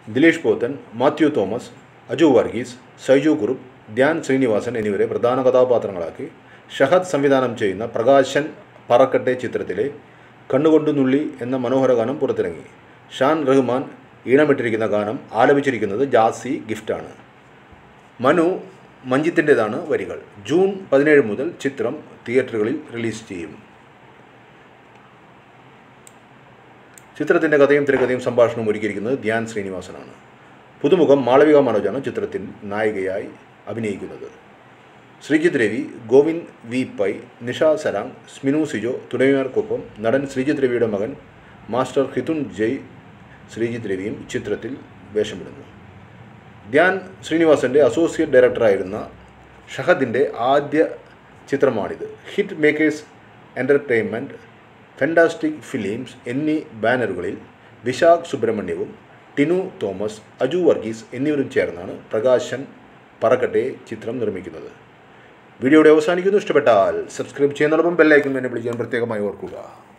ദിലീഷ് പോത്തൻ മാത്യു തോമസ് അജു വർഗീസ് സൈജു കുറുപ്പ് ധ്യാൻ ശ്രീനിവാസൻ എന്നിവരെ പ്രധാന കഥാപാത്രങ്ങളാക്കി ഷഹദ് സംവിധാനം ചെയ്യുന്ന പ്രകാശൻ പറക്കട്ടെ ചിത്രത്തിലെ കണ്ണുകൊണ്ടു നുള്ളി എന്ന മനോഹര ഗാനം പുറത്തിറങ്ങി ഷാൻ റഹ്മാൻ ഈണമിട്ടിരിക്കുന്ന ഗാനം ആലപിച്ചിരിക്കുന്നത് ജാസി ഗിഫ്റ്റാണ് മനു മഞ്ജിത്തിൻ്റെതാണ് വരികൾ ജൂൺ പതിനേഴ് മുതൽ ചിത്രം തിയേറ്ററുകളിൽ റിലീസ് ചെയ്യും ചിത്രത്തിൻ്റെ കഥയും തിരക്കഥയും സംഭാഷണവും ഒരുക്കിയിരിക്കുന്നത് ധ്യാൻ ശ്രീനിവാസനാണ് പുതുമുഖം മാളവിക മനോജാണ് ചിത്രത്തിൽ നായികയായി അഭിനയിക്കുന്നത് ശ്രീജിത്ത് രവി ഗോവിന്ദ് വി പൈ നിഷ സരാങ് സ്മിനു സിജോ തുടങ്ങിയവർക്കൊപ്പം നടൻ ശ്രീജിത്ത് രവിയുടെ മകൻ മാസ്റ്റർ ഹിതുൻ ജയ് ശ്രീജിത്ത് രവിയും ചിത്രത്തിൽ വേഷമിടുന്നു ധ്യാൻ ശ്രീനിവാസൻ്റെ അസോസിയേറ്റ് ഡയറക്ടറായിരുന്ന ഷഹദിൻ്റെ ആദ്യ ചിത്രമാണിത് Hit Makers Entertainment Fantastic Films എന്നീ ബാനറുകളിൽ വിശാഖ് സുബ്രഹ്മണ്യവും ടിനു തോമസ് അജു വർഗീസ് എന്നിവരും ചേർന്നാണ് പ്രകാശൻ പറക്കട്ടെ ചിത്രം നിർമ്മിക്കുന്നത് വീഡിയോയുടെ അവസാനിക്കുന്നു ഇഷ്ടപ്പെട്ടാൽ സബ്സ്ക്രൈബ് ചെയ്യുന്നതോടൊപ്പം ബെല്ലൈക്കൺ എന്നെ വിളിക്കാൻ പ്രത്യേകമായി ഓർക്കുക